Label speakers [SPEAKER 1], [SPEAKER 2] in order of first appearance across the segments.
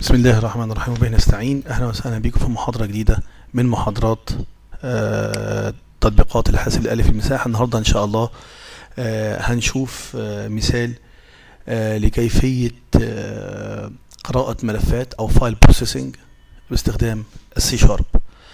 [SPEAKER 1] بسم الله الرحمن الرحيم وبه نستعين اهلا وسهلا بكم في محاضرة جديدة من محاضرات آه، تطبيقات الحاسب الآلي في المساحة النهاردة ان شاء الله آه، هنشوف آه، مثال آه، لكيفية آه، قراءة ملفات او فايل بروسيسنج باستخدام السي شارب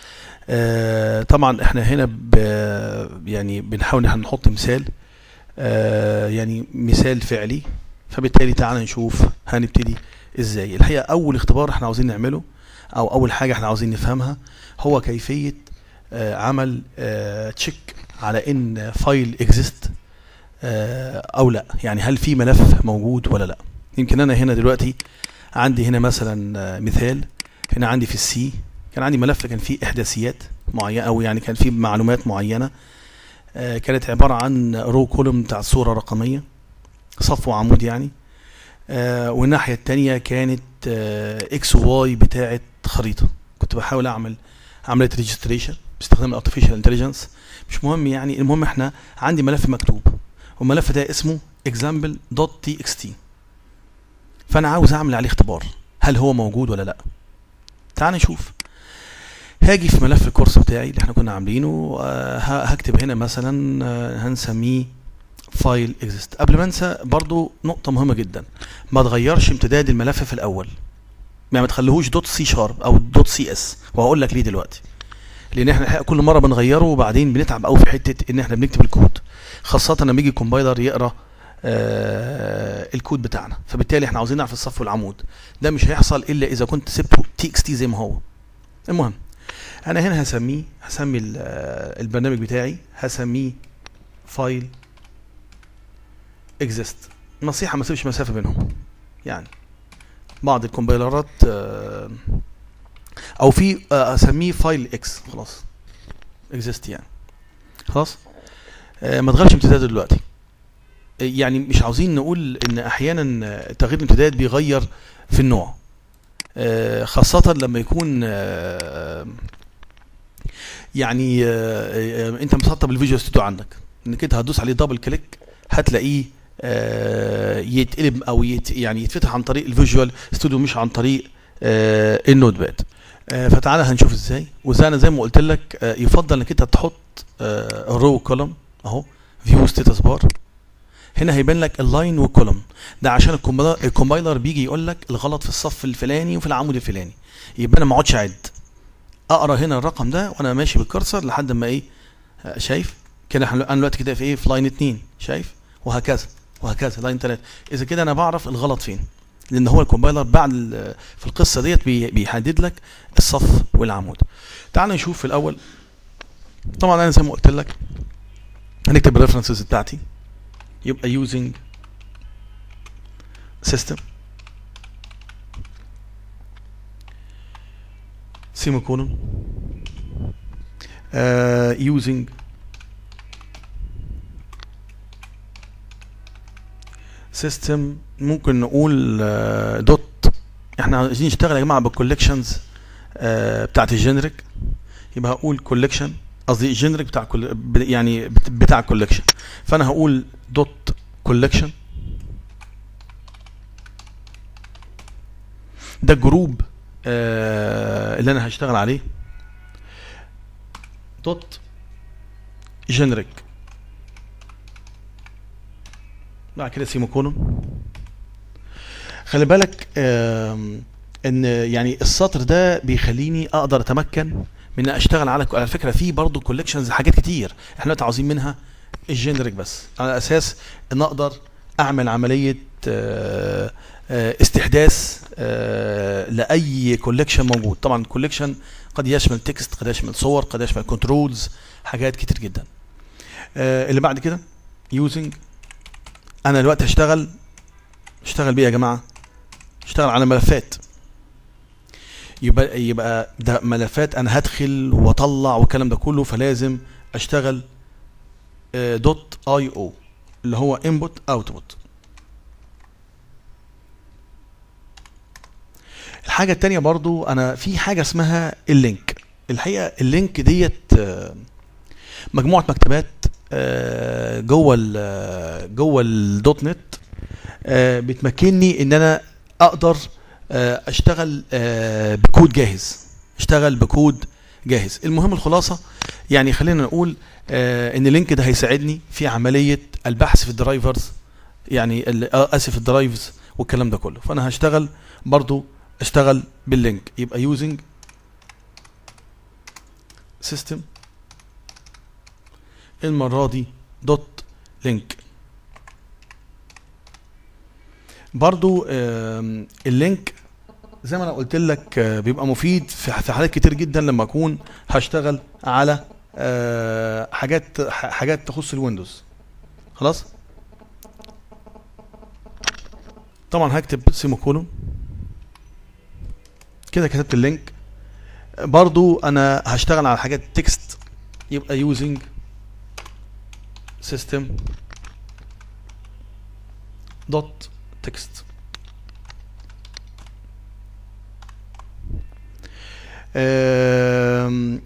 [SPEAKER 1] طبعا احنا هنا ب يعني بنحاول ان احنا نحط مثال آه، يعني مثال فعلي فبالتالي تعالى نشوف هنبتدي ازاي الحقيقه اول اختبار احنا عاوزين نعمله او اول حاجه احنا عاوزين نفهمها هو كيفيه آه، عمل تشيك على ان فايل اكزيست او لا يعني هل في ملف موجود ولا لا يمكن انا هنا دلوقتي عندي هنا مثلا آه، مثال هنا عندي في السي كان عندي ملف كان فيه احداثيات معينه او يعني كان فيه معلومات معينه آه، كانت عباره عن رو كولوم بتاع صوره رقميه صف وعمود يعني آه، والناحيه التانية كانت اكس واي بتاعه خريطه كنت بحاول اعمل عمليه ريجستريشن باستخدام الارتفيشال انتليجنس مش مهم يعني المهم احنا عندي ملف مكتوب والملف ده اسمه example.txt فانا عاوز اعمل عليه اختبار هل هو موجود ولا لا تعال نشوف هاجي في ملف الكورس بتاعي اللي احنا كنا عاملينه آه، ه- هكتب هنا مثلا آه، هنسميه فايل اكزيست قبل ما انسى برضو نقطة مهمة جدا ما تغيرش امتداد الملف في الاول يعني ما تخليهوش دوت سي شارب او دوت سي اس وهقول لك ليه دلوقتي لان احنا الحقيقة كل مرة بنغيره وبعدين بنتعب قوي في حتة ان احنا بنكتب الكود خاصة لما يجي الكومبايلر يقرا آه الكود بتاعنا فبالتالي احنا عاوزين نعرف الصف والعمود ده مش هيحصل الا اذا كنت سبته تي اكس تي زي ما هو المهم انا هنا هسميه هسمي ال- آه، البرنامج بتاعي هسميه فايل اكزيست نصيحه ما تسيبش مسافه بينهم يعني بعض الكومبايلرات آه، او في آه، اسميه فايل اكس خلاص اكزيست يعني خلاص آه، ما تغيرش امتداده دلوقتي آه، يعني مش عاوزين نقول ان احيانا آه، تغيير الامتداد بيغير في النوع آه، خاصة لما يكون آه، يعني آه، آه، انت مسطب الفيجوال ستوديو عندك انك انت هتدوس عليه دبل كليك هتلاقيه آه، يتقلب او يت يعني يتفتح عن طريق الفيجوال ستوديو مش عن طريق آه، النوت باد آه، فتعالى هنشوف ازاي وزي انا زي ما قلت لك آه، يفضل انك انت تحط رو كولوم اهو فيو ستاتس بار هنا هيبان لك اللاين والكولوم ده عشان الكومبايلر الكومبايلر بيجي يقول لك الغلط في الصف الفلاني وفي العمود الفلاني يبقى انا ما اقعدش اعد اقرا هنا الرقم ده وانا ماشي بالكرسر لحد ما ايه آه، شايف كده احنا انا دلوقتي كده في ايه في لاين 2 شايف وهكذا وهكذا لاين 3 اذا كده انا بعرف الغلط فين لان هو الكومبايلر بعد ال- في القصه ديت بي- بيحدد لك الصف والعمود تعال نشوف في الاول طبعا انا زي ما قلت لك هنكتب الريفرنسز بتاعتي يبقى using system semicolon uh, using system ممكن نقول uh, دوت احنا عايزين نشتغل يا جماعه بالكولكشنز uh, بتاعت الجنريك يبقى هقول كولكشن قصدي الجنريك بتاع كل يعني بت- بتاع كولكشن فانا هقول دوت كولكشن ده الجروب آه اللي انا هشتغل عليه دوت جنريك بعد كده سيموكولون خلي بالك آم، ان يعني السطر ده بيخليني اقدر اتمكن من ان اشتغل على على فكره في برضه كولكشنز حاجات كتير احنا دلوقتي عاوزين منها الجنريك بس على اساس ان اقدر اعمل عمليه آه، آه، استحداث آه، لاي كولكشن موجود طبعا الكولكشن قد يشمل تكست قد يشمل صور قد يشمل كنترولز حاجات كتير جدا آه، اللي بعد كده يوزنج انا دلوقتي هشتغل اشتغل بيه يا جماعه اشتغل على ملفات يبقى يبقى ده ملفات انا هدخل واطلع والكلام ده كله فلازم اشتغل دوت اي او اللي هو انبوت اوتبوت الحاجه التانية برضو انا في حاجه اسمها اللينك الحقيقه اللينك ديت آه، مجموعه مكتبات آه، جوه ال جوه الدوت نت آه، بتمكنني ان انا اقدر آه، اشتغل آه، بكود جاهز اشتغل بكود جاهز المهم الخلاصه يعني خلينا نقول آه، ان اللينك ده هيساعدني في عمليه البحث في الدرايفرز يعني ال- آه، اسف الدرايفز والكلام ده كله فانا هشتغل برضو اشتغل باللينك يبقى يوزنج سيستم المره دي دوت لينك برضو آم، اللينك زي ما انا قلت لك آه، بيبقى مفيد في في حالات كتير جدا لما اكون هشتغل على آه، حاجات ح- حاجات تخص الويندوز خلاص طبعا هكتب سيمو كولون كده كتبت اللينك برضو انا هشتغل على حاجات تكست يبقى يوزنج سيستم دوت تكست آم،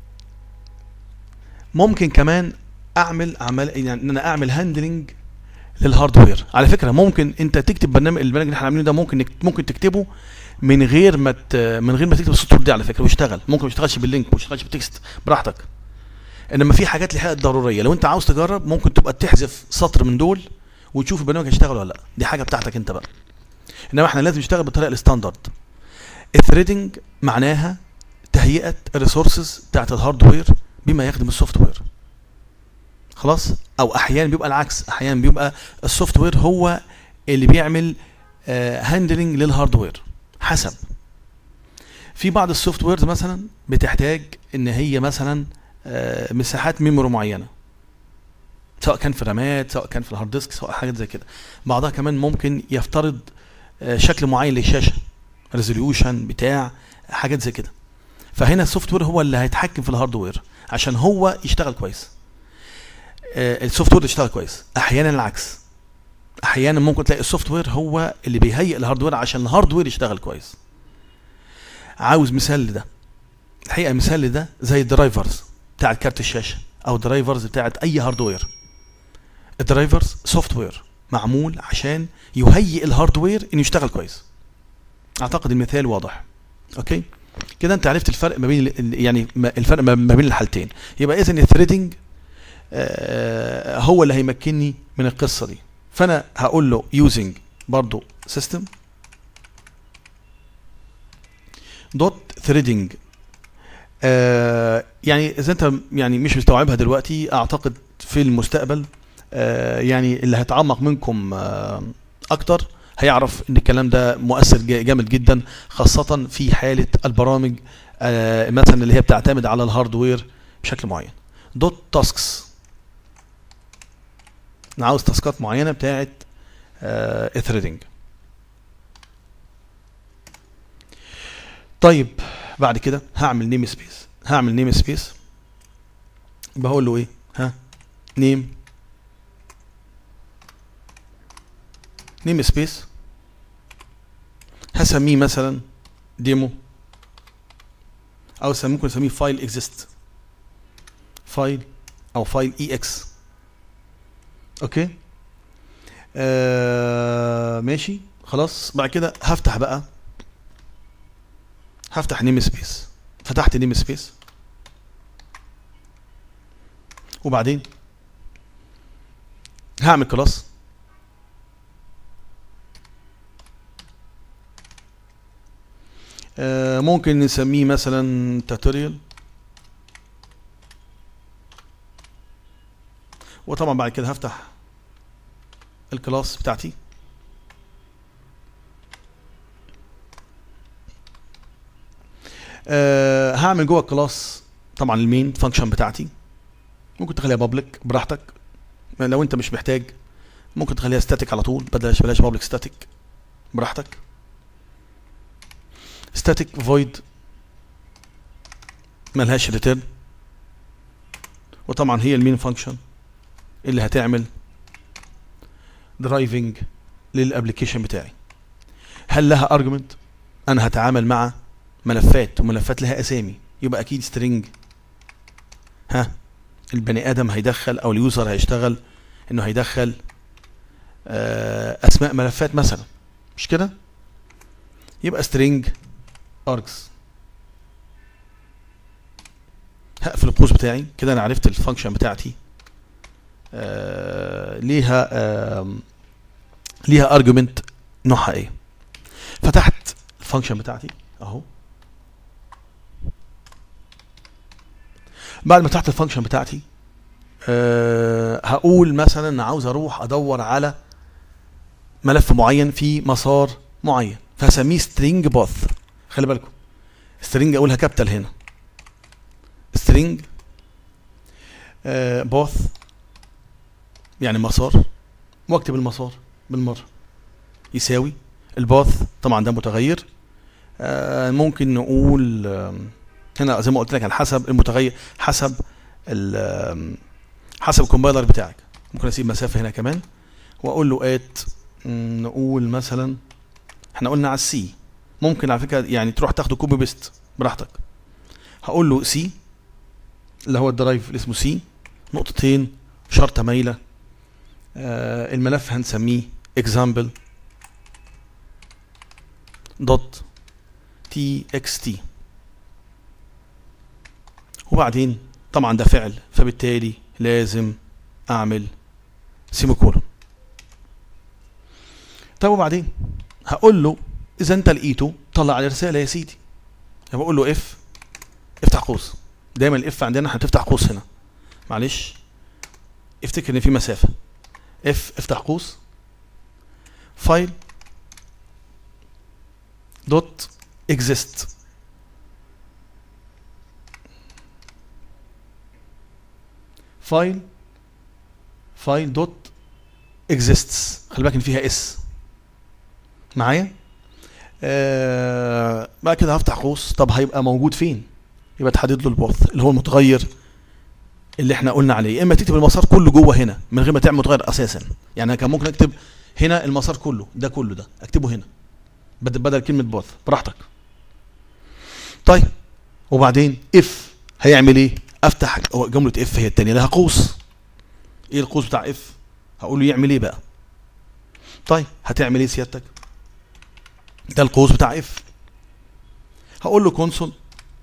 [SPEAKER 1] ممكن كمان اعمل عمل يعني ان انا اعمل هاندلنج للهاردوير على فكره ممكن انت تكتب برنامج البرنامج اللي احنا عاملينه ده ممكن نك- ممكن تكتبه من غير ما ت- من غير ما تكتب السطور دي على فكره ويشتغل ممكن ما يشتغلش باللينك وما يشتغلش بالتكست براحتك انما في حاجات لحقت ضروريه لو انت عاوز تجرب ممكن تبقى تحذف سطر من دول وتشوف البرنامج هيشتغل ولا لا دي حاجه بتاعتك انت بقى انما احنا لازم نشتغل بالطريقه الستاندرد الثريدنج معناها تهيئه الريسورسز بتاعت الهاردوير بما يخدم السوفت وير خلاص او احيانا بيبقى العكس احيانا بيبقى السوفت وير هو اللي بيعمل هاندلنج للهاردوير حسب في بعض السوفت ويرز مثلا بتحتاج ان هي مثلا آه، مساحات ميموري معينه سواء كان في رامات سواء كان في الهارد ديسك سواء حاجات زي كده بعضها كمان ممكن يفترض آه، شكل معين للشاشه ريزوليوشن بتاع حاجات زي كده فهنا السوفت وير هو اللي هيتحكم في الهاردوير عشان هو يشتغل كويس آه، السوفت وير يشتغل كويس احيانا العكس احيانا ممكن تلاقي السوفت وير هو اللي بيهيئ الهاردوير عشان الهاردوير يشتغل كويس عاوز مثال لده الحقيقه مثال لده زي الدرايفرز بتاعت كارت الشاشه او الدرايفرز بتاعت اي هاردوير الدرايفرز سوفت وير معمول عشان يهيئ الهاردوير انه يشتغل كويس اعتقد المثال واضح اوكي كده انت عرفت الفرق ما بين ال- يعني ما- الفرق ما ما بين الحالتين يبقى اذا الثريدنج آه، هو اللي هيمكنني من القصه دي فانا هقول له يوزنج برضو سيستم دوت ثريدنج يعني اذا انت يعني مش مستوعبها دلوقتي اعتقد في المستقبل آه، يعني اللي هيتعمق منكم آه، اكتر هيعرف ان الكلام ده مؤثر جا- جامد جدا خاصة في حالة البرامج آه، مثلا اللي هي بتعتمد على الهاردوير بشكل معين دوت تاسكس انا عاوز تاسكات معينة بتاعت الثريدنج طيب بعد كده هعمل نيم سبيس هعمل نيم سبيس بقول له ايه ها نيم نيم سبيس هسميه مثلا ديمو او سم- ممكن اسميه فايل اكزيست فايل او فايل اي اكس اوكي آه ماشي خلاص بعد كده هفتح بقى هفتح نيم سبيس فتحت نيم سبيس وبعدين هعمل كلاس آه، ممكن نسميه مثلا توتوريال وطبعا بعد كده هفتح الكلاس بتاعتي أه هعمل جوه الكلاس طبعا المين فانكشن بتاعتي ممكن تخليها بابليك براحتك لو انت مش محتاج ممكن تخليها ستاتيك على طول بلاش بلاش بابليك ستاتيك براحتك ستاتيك فويد ملهاش ريتيرن وطبعا هي المين فانكشن اللي هتعمل درايفنج للابلكيشن بتاعي هل لها ارجمنت انا هتعامل مع ملفات وملفات لها اسامي يبقى اكيد سترينج ها البني ادم هيدخل او اليوزر هيشتغل انه هيدخل آه، اسماء ملفات مثلا مش كده يبقى string args هقفل القوس بتاعي كده انا عرفت الفانكشن بتاعتي آه ليها آه ليها ارجيومنت نوعها ايه فتحت الفانكشن بتاعتي اهو بعد ما فتحت الفانكشن بتاعتي أه هقول مثلا ان عاوز اروح ادور على ملف معين في مسار معين فهسميه string باث خلي بالكم string اقولها كابيتال هنا string آه باث يعني مسار واكتب المسار بالمره يساوي الباث طبعا ده متغير آه ممكن نقول آه هنا زي ما قلت لك على حسب المتغير حسب حسب الكومبايلر بتاعك ممكن اسيب مسافه هنا كمان واقول له ات نقول مثلا احنا قلنا على السي ممكن على فكره يعني تروح تاخده كوبي بيست براحتك هقول له سي اللي هو الدرايف اللي اسمه سي نقطتين شرطه مايله آه الملف هنسميه example دوت تي اكس تي وبعدين طبعا ده فعل فبالتالي لازم اعمل سيميكولون طب وبعدين هقول له اذا انت لقيته طلع لي رساله يا سيدي بقول له اف افتح قوس دايما الاف عندنا هتفتح قوس هنا معلش افتكر ان في مسافه اف افتح قوس فايل دوت exist فايل فايل دوت exists خلي بالك ان فيها اس معايا آه بقى كده هفتح قوس طب هيبقى موجود فين يبقى تحدد له الباث اللي هو المتغير اللي احنا قلنا عليه يا اما تكتب المسار كله جوه هنا من غير ما تعمل متغير اساسا يعني انا كان ممكن اكتب هنا المسار كله ده كله ده اكتبه هنا بدل بدل كلمه باث براحتك طيب وبعدين اف هيعمل ايه افتح جمله اف هي الثانيه لها قوس ايه القوس بتاع اف هقول له يعمل ايه بقى طيب هتعمل ايه سيادتك ده القوس بتاع اف هقول له كونسول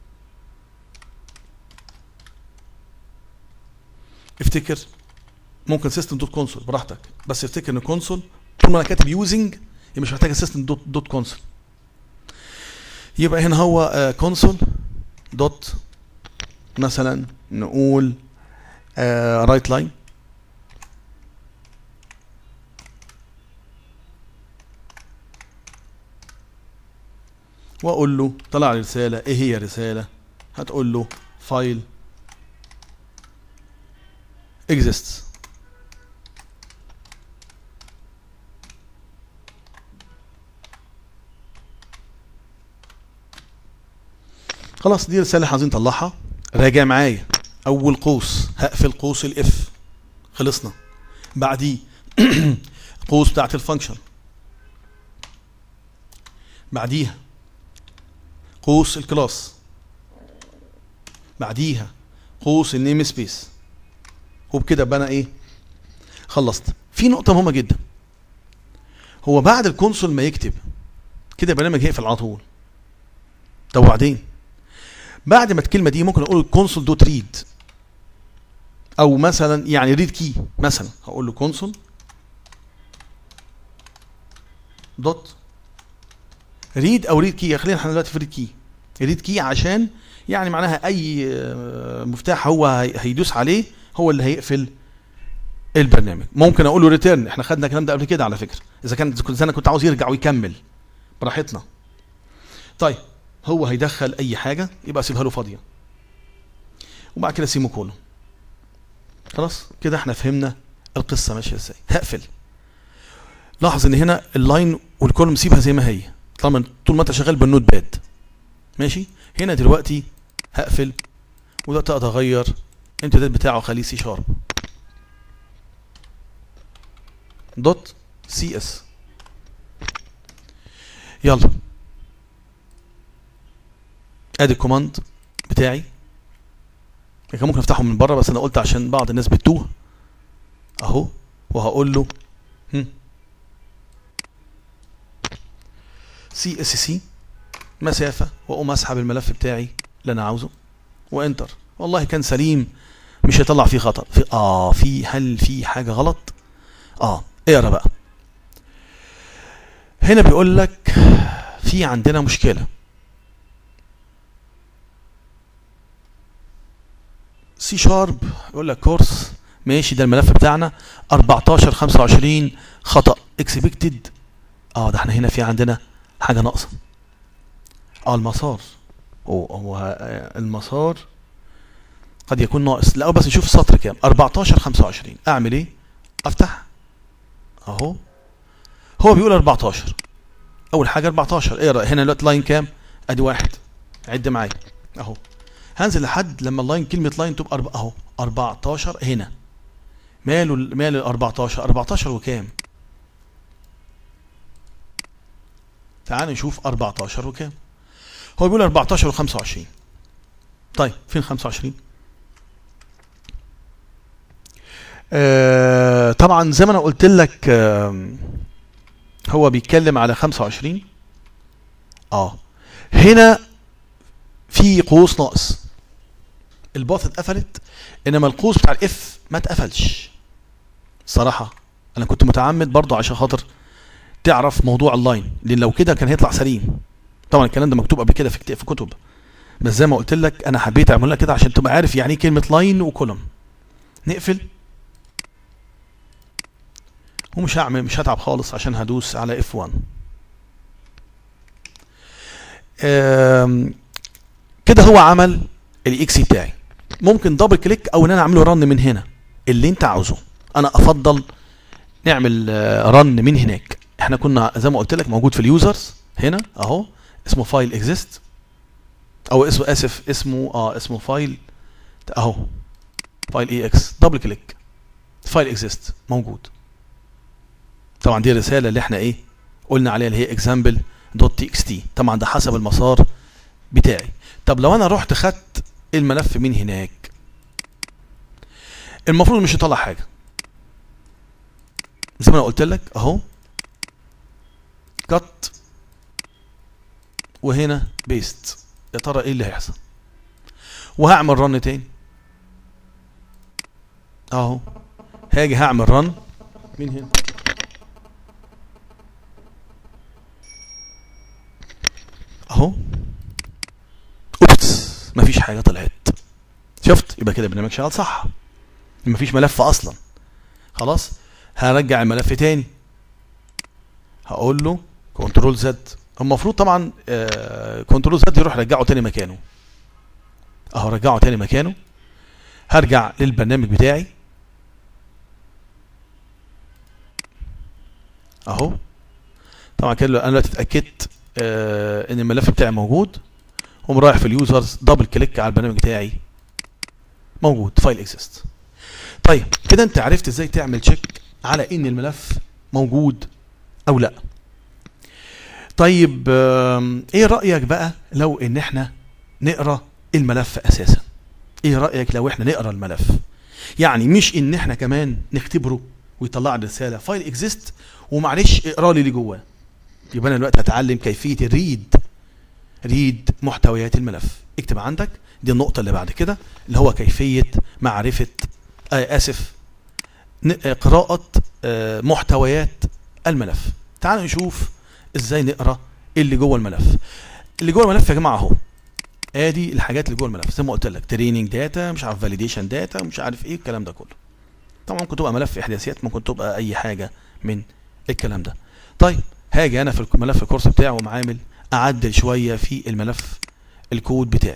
[SPEAKER 1] افتكر ممكن سيستم دوت كونسول براحتك بس افتكر ان كونسول طول ما انا كاتب يوزنج يبقى مش محتاج سيستم دوت دوت كونسول يبقى هنا هو كونسول دوت مثلا نقول رايت لاين واقول له طلع لي رساله ايه هي رساله هتقول له فايل exists خلاص دي رساله احنا عايزين نطلعها راجع معايا اول قوس هقفل قوس الاف خلصنا بعديه قوس بتاعت الفانكشن بعديها قوس الكلاس بعديها قوس النيم سبيس وبكده بقى انا ايه خلصت في نقطه مهمه جدا هو بعد الكونسول ما يكتب كده البرنامج هيقفل على طول طب وبعدين بعد ما الكلمه دي ممكن اقول كونسول دوت ريد او مثلا يعني ريد كي مثلا هقول له كونسول دوت ريد او ريد كي خلينا احنا دلوقتي في ريد كي ريد كي عشان يعني معناها اي مفتاح هو هيدوس عليه هو اللي هيقفل البرنامج ممكن اقول له ريتيرن احنا خدنا الكلام ده قبل كده على فكره اذا كان اذا انا كنت عاوز يرجع ويكمل براحتنا طيب هو هيدخل اي حاجه يبقى اسيبها له فاضيه وبعد كده سيمو كولو خلاص كده احنا فهمنا القصه ماشيه ازاي هقفل لاحظ ان هنا اللاين والكولوم سيبها زي ما هي طالما طول ما انت شغال بالنوت باد ماشي هنا دلوقتي هقفل ودلوقتي اقدر اغير الامتداد بتاعه خليه سي شارب دوت سي اس يلا ادي الكوماند بتاعي كان ممكن افتحه من بره بس انا قلت عشان بعض الناس بتتوه اهو وهقول له سي اس سي مسافه واقوم اسحب الملف بتاعي اللي انا عاوزه وانتر والله كان سليم مش هيطلع فيه خطأ في اه في هل في حاجه غلط اه اقرا بقى هنا بيقول لك في عندنا مشكله سي شارب يقول لك كورس ماشي ده الملف بتاعنا 14 25 خطأ اكسبكتد اه ده احنا هنا في عندنا حاجه ناقصه اه المسار هو هو آه، المسار قد يكون ناقص لا بس نشوف السطر كام 14 25 اعمل ايه افتح اهو هو بيقول 14 اول حاجه 14 اقرا هنا دلوقتي لاين كام ادي واحد عد معايا اهو هنزل لحد لما اللاين كلمه لاين تبقى أربعة اهو 14 هنا ماله ال- ماله ال 14 14 وكام تعال نشوف 14 وكام هو بيقول 14 و25 طيب فين 25 آه طبعا زي ما انا قلت لك آه هو بيتكلم على 25 اه هنا في قوس ناقص الباث اتقفلت انما القوس بتاع الاف ما اتقفلش صراحه انا كنت متعمد برضو عشان خاطر تعرف موضوع اللاين لان لو كده كان هيطلع سليم طبعا الكلام ده مكتوب قبل كده في كت- في كتب بس زي ما قلت لك انا حبيت اعملها كده عشان تبقى عارف يعني ايه كلمه لاين وكولوم نقفل ومش هعمل مش هتعب خالص عشان هدوس على F1 آم، كده هو عمل الاكسي بتاعي ممكن دبل كليك او ان انا اعمله رن من هنا اللي انت عاوزه انا افضل نعمل رن من هناك احنا كنا زي ما قلت لك موجود في اليوزرز هنا اهو اسمه فايل اكزيست او اسمه اسف اسمه اه اسمه فايل اهو فايل اي اكس دبل كليك فايل اكزيست موجود طبعا دي الرساله اللي احنا ايه قلنا عليها اللي هي اكزامبل دوت تي اكس تي طبعا ده حسب المسار بتاعي طب لو انا رحت خدت الملف من هناك المفروض مش يطلع حاجه زي ما انا قلت لك اهو كت وهنا بيست يا ترى ايه اللي هيحصل وهعمل رن تاني اهو هاجي هعمل رن من هنا اهو اوبس مفيش حاجه طلعت شفت يبقى كده البرنامج شغال صح مفيش ملف اصلا خلاص هرجع الملف تاني هقول له كنترول زد المفروض طبعا كنترول زد يروح رجعه تاني مكانه اهو رجعه تاني مكانه هرجع للبرنامج بتاعي اهو طبعا كده انا دلوقتي اتاكدت آه ان الملف بتاعي موجود قوم رايح في اليوزرز دبل كليك على البرنامج بتاعي موجود فايل اكزيست طيب كده انت عرفت ازاي تعمل تشيك على ان الملف موجود او لا طيب آم، ايه رايك بقى لو ان احنا نقرا الملف اساسا ايه رايك لو احنا نقرا الملف يعني مش ان احنا كمان نختبره ويطلع لي رساله فايل اكزيست ومعلش اقرا لي اللي جواه يبقى انا دلوقتي هتعلم كيفيه الريد ريد محتويات الملف اكتب عندك دي النقطة اللي بعد كده اللي هو كيفية معرفة آه آسف ن- آه، قراءة آه محتويات الملف تعالوا نشوف ازاي نقرا اللي جوه الملف اللي جوه الملف يا جماعة اهو ادي الحاجات اللي جوه الملف زي ما قلت لك تريننج داتا مش عارف فاليديشن داتا مش عارف ايه الكلام ده كله طبعا ممكن تبقى ملف احداثيات ممكن تبقى اي حاجة من الكلام ده طيب هاجي انا في الملف الكورس بتاعه ومعامل اعدل شويه في الملف الكود بتاعي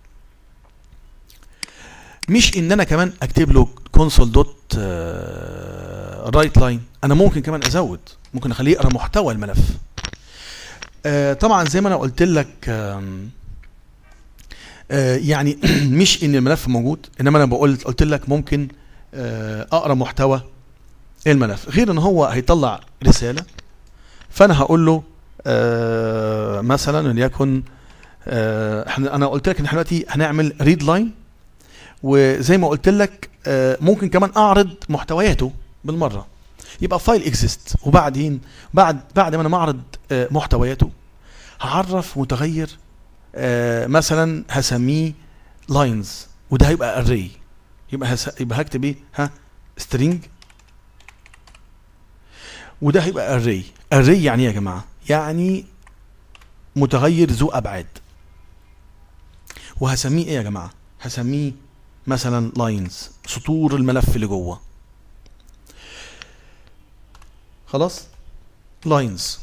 [SPEAKER 1] مش ان انا كمان اكتب له كونسول دوت رايت لاين انا ممكن كمان ازود ممكن اخليه يقرا محتوى الملف آه، طبعا زي ما انا قلت لك آم، آه، يعني مش ان الملف موجود انما انا بقول قلت لك ممكن آه، اقرا محتوى الملف غير ان هو هيطلع رساله فانا هقول له آه، مثلا وليكن آه، احنا انا قلت لك ان احنا دلوقتي هنعمل ريد لاين وزي ما قلت لك آه، ممكن كمان اعرض محتوياته بالمره يبقى فايل اكزيست وبعدين بعد بعد ما انا معرض آه، محتوياته هعرف متغير آه مثلا هسميه لاينز وده هيبقى اري يبقى هس... يبقى هكتب ايه ها سترينج وده هيبقى اري اري يعني ايه يا جماعه يعني متغير ذو ابعاد وهسميه ايه يا جماعه هسميه مثلا لاينز سطور الملف اللي جوه خلاص لاينز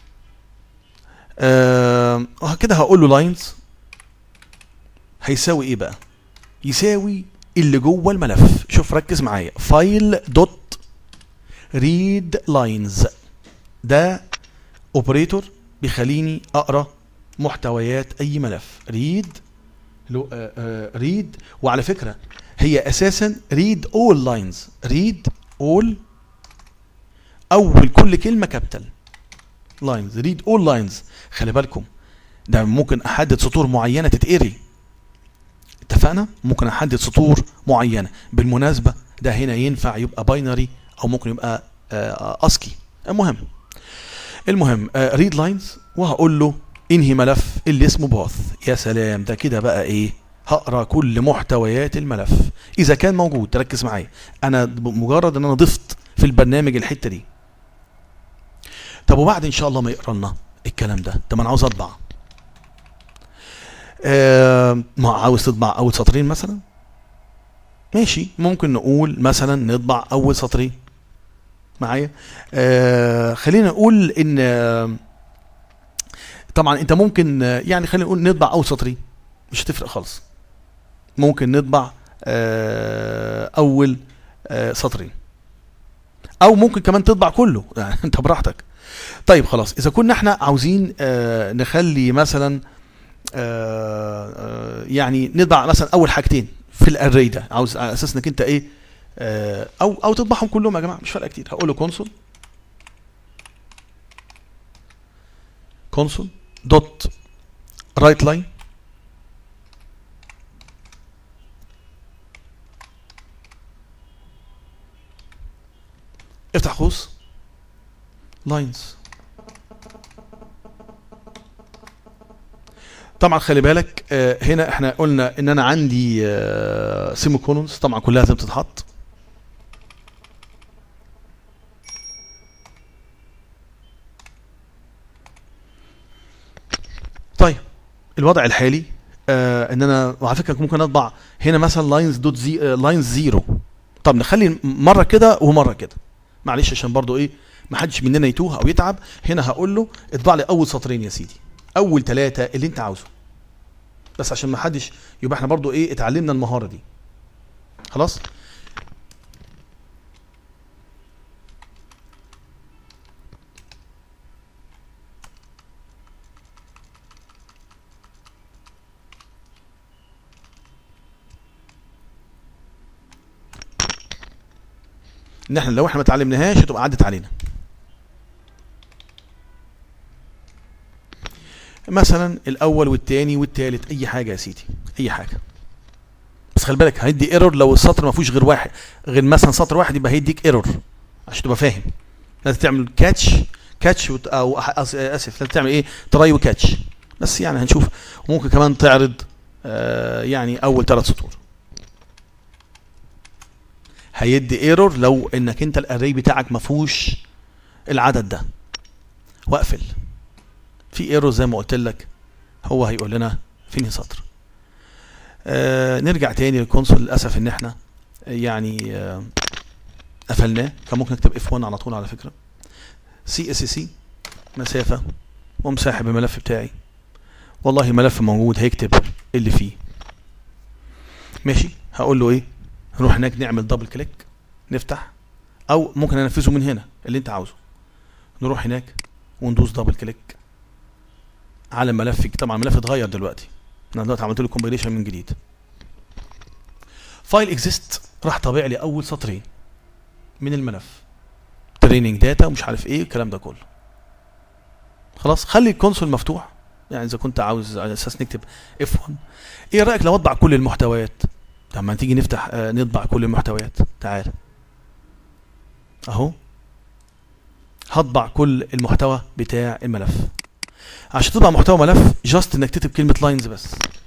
[SPEAKER 1] آه كده هقول له لاينز هيساوي ايه بقى يساوي اللي جوه الملف شوف ركز معايا فايل دوت ريد لاينز ده اوبريتور بيخليني اقرا محتويات اي ملف ريد ريد وعلى فكره هي اساسا ريد اول لاينز ريد اول اول كل كلمه كابيتال لاينز ريد اول لاينز خلي بالكم ده ممكن احدد سطور معينه تتقري اتفقنا ممكن احدد سطور معينه بالمناسبه ده هنا ينفع يبقى باينري او ممكن يبقى اسكي المهم المهم ريد لاينز وهقول له انهي ملف اللي اسمه باث يا سلام ده كده بقى ايه هقرا كل محتويات الملف اذا كان موجود تركز معايا انا مجرد ان انا ضفت في البرنامج الحته دي طب وبعد ان شاء الله ما يقرا لنا الكلام ده طب انا عاوز اطبع آه ما عاوز تطبع اول سطرين مثلا ماشي ممكن نقول مثلا نطبع اول سطرين معايا آه خلينا نقول ان آه طبعا انت ممكن يعني خلينا نقول نطبع اول سطرين مش هتفرق خالص ممكن نطبع آه اول آه سطرين او ممكن كمان تطبع كله يعني انت براحتك طيب خلاص اذا كنا احنا عاوزين آه نخلي مثلا آه آه يعني نطبع مثلا اول حاجتين في الاري ده عاوز على اساس انك انت ايه آه او او تطبعهم كلهم يا جماعه مش فارقه كتير هقول له كونسول كونسول دوت رايت لاين افتح قوس لاينز طبعا خلي بالك آه هنا احنا قلنا ان انا عندي آه سيمو كولونز طبعا كلها لازم تتحط طيب الوضع الحالي آه ان انا وعلى فكره ممكن اطبع هنا مثلا لاينز دوت زي لاينز زيرو طب نخلي مره كده ومره كده معلش عشان برضو ايه ما حدش مننا يتوه او يتعب هنا هقول له اطبع لي اول سطرين يا سيدي اول ثلاثه اللي انت عاوزه بس عشان ما حدش يبقى احنا برضو ايه اتعلمنا المهاره دي خلاص ان احنا لو احنا ما اتعلمناهاش هتبقى عدت علينا مثلا الاول والثاني والثالث اي حاجه يا سيدي اي حاجه بس خلي بالك هيدي ايرور لو السطر ما فيهوش غير واحد غير مثلا سطر واحد يبقى هيديك ايرور عشان تبقى فاهم لازم تعمل كاتش كاتش وت... او اسف لازم تعمل ايه تراي وكاتش بس يعني هنشوف وممكن كمان تعرض آه يعني اول ثلاث سطور هيدي ايرور لو انك انت الاري بتاعك ما فيهوش العدد ده واقفل في ايرور زي ما قلت لك هو هيقول لنا فين سطر آه نرجع تاني للكونسول للاسف ان احنا يعني آه قفلناه كان ممكن نكتب اف 1 على طول على فكره سي اس سي مسافه ومساحب الملف بتاعي والله ملف موجود هيكتب اللي فيه ماشي هقول له ايه نروح هناك نعمل دبل كليك نفتح او ممكن انفذه من هنا اللي انت عاوزه نروح هناك وندوس دبل كليك على الملف طبعا الملف اتغير دلوقتي انا دلوقتي عملت له كومبيليشن من جديد فايل اكزيست راح طابع لي اول سطرين من الملف تريننج داتا ومش عارف ايه الكلام ده كله خلاص خلي الكونسول مفتوح يعني اذا كنت عاوز على اساس نكتب اف 1 ايه رايك لو اطبع كل المحتويات طب ما تيجي نفتح آه نطبع كل المحتويات تعال اهو هطبع كل المحتوى بتاع الملف عشان تطبع محتوى ملف جاست انك تكتب كلمه لاينز بس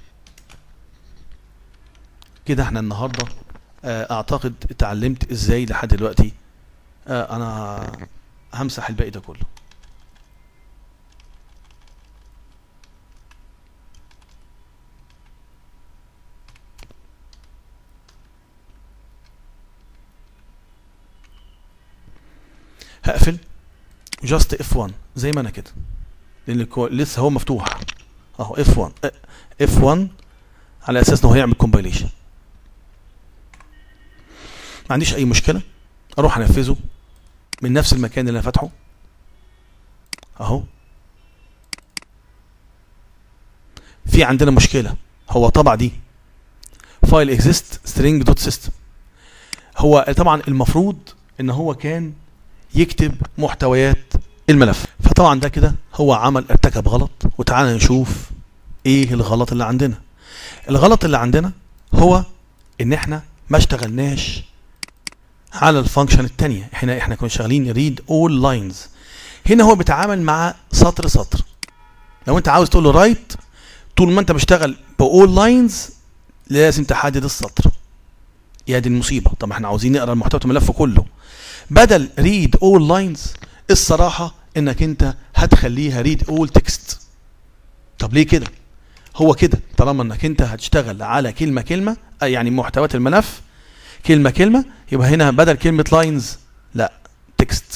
[SPEAKER 1] كده احنا النهارده آه، اعتقد اتعلمت ازاي لحد دلوقتي آه، انا همسح الباقي ده كله هقفل جاست اف 1 زي ما انا كده لان الكو- لسه هو مفتوح اهو اف 1 اف 1 على اساس انه هيعمل كومبايليشن ما عنديش اي مشكله اروح انفذه من نفس المكان اللي انا فاتحه اهو في عندنا مشكله هو طبع دي فايل اكزيست string دوت سيستم هو طبعا المفروض ان هو كان يكتب محتويات الملف فطبعا ده كده هو عمل ارتكب غلط وتعالى نشوف ايه الغلط اللي عندنا الغلط اللي عندنا هو ان احنا ما اشتغلناش على الفانكشن التانية احنا احنا كنا شغالين ريد اول لاينز هنا هو بيتعامل مع سطر سطر لو انت عاوز تقول له رايت طول ما انت بتشتغل باول لاينز لازم تحدد السطر يا دي المصيبه طب احنا عاوزين نقرا المحتوى الملف كله بدل ريد اول لاينز الصراحه انك انت هتخليها ريد اول تكست طب ليه كده هو كده طالما انك انت هتشتغل على كلمه كلمه آه يعني محتويات الملف كلمه كلمه يبقى هنا بدل كلمه لاينز لا تكست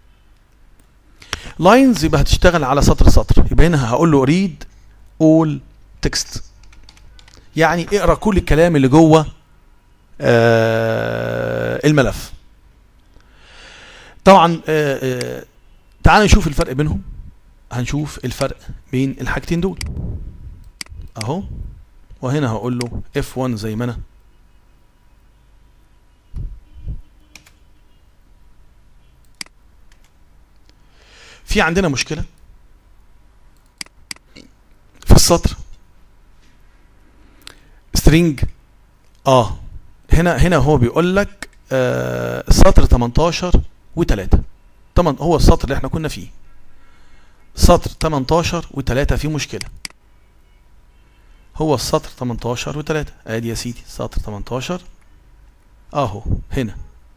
[SPEAKER 1] لاينز يبقى هتشتغل على سطر سطر يبقى هنا هقول له ريد اول تكست يعني اقرا كل الكلام اللي جوه آه الملف طبعا آه آه تعال نشوف الفرق بينهم هنشوف الفرق بين الحاجتين دول اهو وهنا هقول له F1 زي ما انا في عندنا مشكلة في السطر string اه هنا هنا هو بيقول لك آه سطر 18 و3 طبعا هو السطر اللي احنا كنا فيه سطر 18 و3 فيه مشكلة هو السطر 18 و3 ادي يا سيدي سطر 18 اهو هنا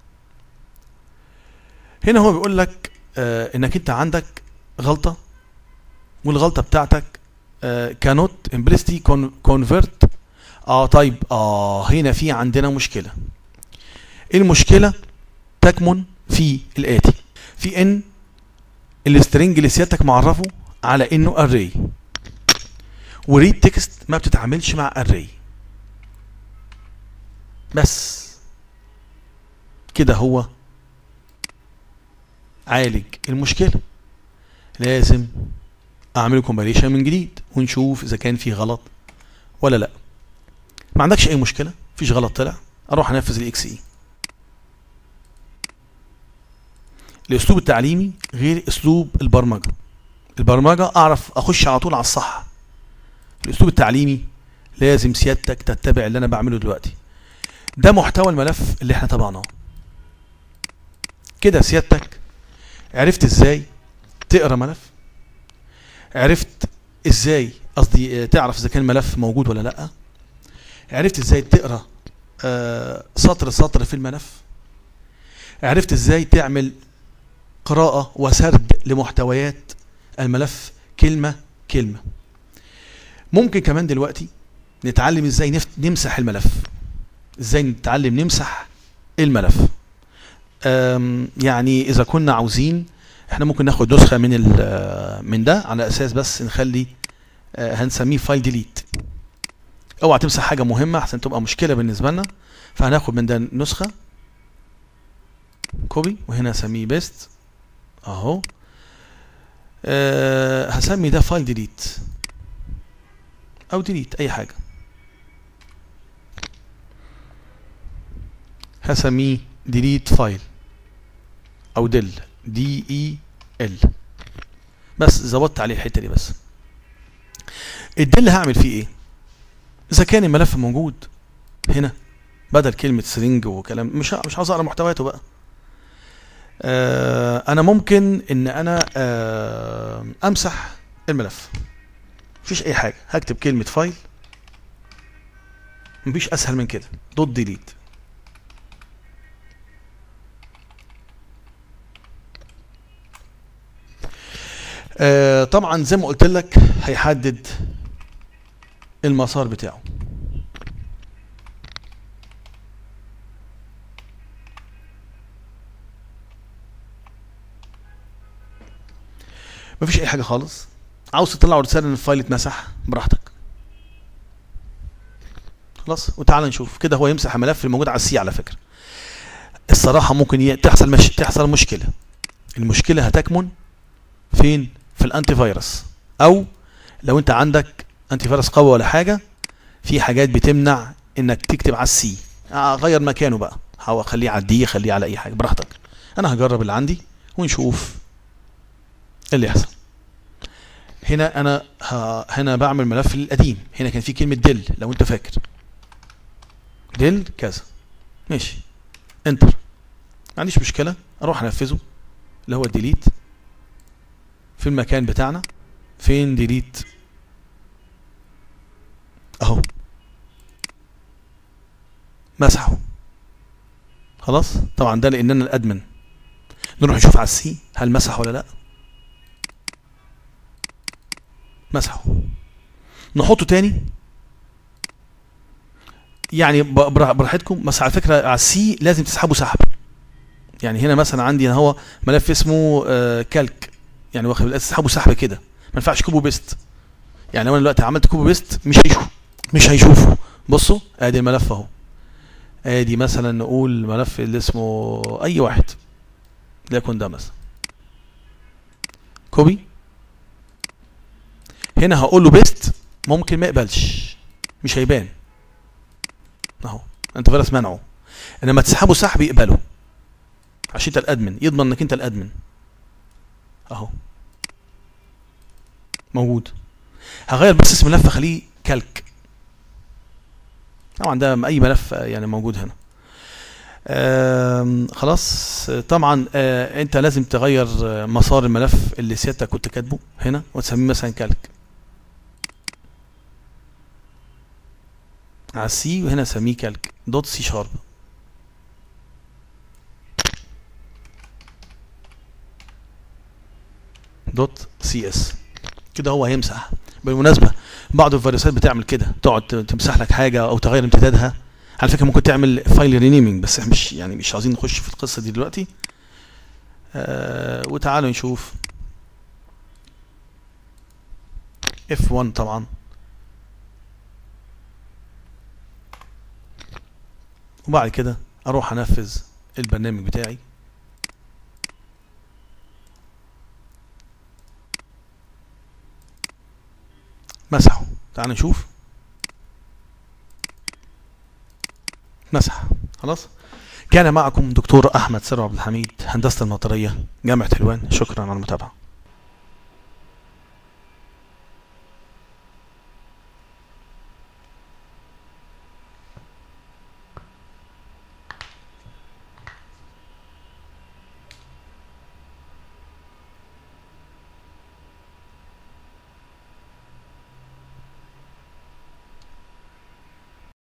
[SPEAKER 1] هنا هو بيقول لك آه انك انت عندك غلطة والغلطة بتاعتك آه cannot implicitly con- convert اه طيب اه هنا في عندنا مشكلة المشكلة تكمن في الآتي في ان السترنج اللي سيادتك معرفه على انه array وريد تكست ما بتتعاملش مع array بس كده هو عالج المشكلة لازم اعمل كومباريشن من جديد ونشوف اذا كان في غلط ولا لا ما عندكش اي مشكلة مفيش غلط طلع اروح انفذ الاكس اي الاسلوب التعليمي غير اسلوب البرمجه البرمجه اعرف اخش على طول على الصح الاسلوب التعليمي لازم سيادتك تتبع اللي انا بعمله دلوقتي ده محتوى الملف اللي احنا طبعناه كده سيادتك عرفت ازاي تقرا ملف عرفت ازاي قصدي آه، تعرف اذا كان الملف موجود ولا لا عرفت ازاي تقرا آه، سطر سطر في الملف عرفت ازاي تعمل قراءة وسرد لمحتويات الملف كلمة كلمة ممكن كمان دلوقتي نتعلم ازاي نفت نمسح الملف ازاي نتعلم نمسح الملف أم، يعني اذا كنا عاوزين احنا ممكن ناخد نسخة من ال- من ده على اساس بس نخلي آه، هنسميه فايل ديليت اوعى تمسح حاجة مهمة احسن تبقى مشكلة بالنسبة لنا فهناخد من ده نسخة كوبي وهنا اسميه بيست اهو أه هسمي ده فايل ديليت او ديليت اي حاجة هسميه ديليت فايل او دل دي اي ال بس زودت عليه الحتة دي بس الدل هعمل فيه ايه اذا كان الملف موجود هنا بدل كلمة سرنج وكلام مش مش عاوز اقرا محتوياته بقى آه انا ممكن ان انا آه امسح الملف مفيش اي حاجه هكتب كلمه فايل مفيش اسهل من كده دوت ديليت آه طبعا زي ما قلت لك هيحدد المسار بتاعه مفيش اي حاجه خالص عاوز تطلع رساله ان الفايل اتمسح براحتك خلاص وتعالى نشوف كده هو يمسح الملف الموجود على السي على فكره الصراحه ممكن ي... تحصل مش... تحصل مشكله المشكله هتكمن فين في الانتي فيروس او لو انت عندك انتي فيروس قوي ولا حاجه في حاجات بتمنع انك تكتب على السي غير مكانه بقى هو خليه على الدي خليه على اي حاجه براحتك انا هجرب اللي عندي ونشوف ايه اللي يحصل هنا انا ها هنا بعمل ملف القديم هنا كان في كلمه ديل لو انت فاكر ديل كذا ماشي انتر ما عنديش مشكله اروح انفذه اللي هو ديليت في المكان بتاعنا فين ديليت اهو مسحه خلاص طبعا ده لان انا الادمن نروح نشوف على السي هل مسح ولا لا مسحه نحطه تاني يعني براحتكم بس على فكره على السي لازم تسحبه سحب يعني هنا مثلا عندي هنا هو ملف اسمه آه كالك يعني واخد تسحبه سحب كده ما ينفعش كوبو بيست يعني لو انا دلوقتي عملت كوبو بيست مش هيشوف مش هيشوفه بصوا ادي الملف اهو ادي مثلا نقول ملف اللي اسمه اي واحد ليكن ده مثلا كوبي هنا هقول له بيست ممكن ما يقبلش مش هيبان اهو انت فيروس منعه انما تسحبه سحب يقبله عشان انت الادمن يضمن انك انت الادمن اهو موجود هغير بس اسم الملف اخليه كالك طبعا ده اي ملف يعني موجود هنا آه خلاص طبعا آه انت لازم تغير مسار الملف اللي سيادتك كنت كاتبه هنا وتسميه مثلا كالك على السي وهنا سميه كالك دوت سي شارب دوت سي اس كده هو هيمسح بالمناسبه بعض الفيروسات بتعمل كده تقعد تمسح لك حاجه او تغير امتدادها على فكره ممكن تعمل فايل رينيمينج بس احنا مش يعني مش عايزين نخش في القصه دي دلوقتي آه وتعالوا نشوف F1 طبعا وبعد كده اروح انفذ البرنامج بتاعي مسحه تعال نشوف مسح خلاص كان معكم دكتور احمد سر عبد الحميد هندسه المطريه جامعه حلوان شكرا على المتابعه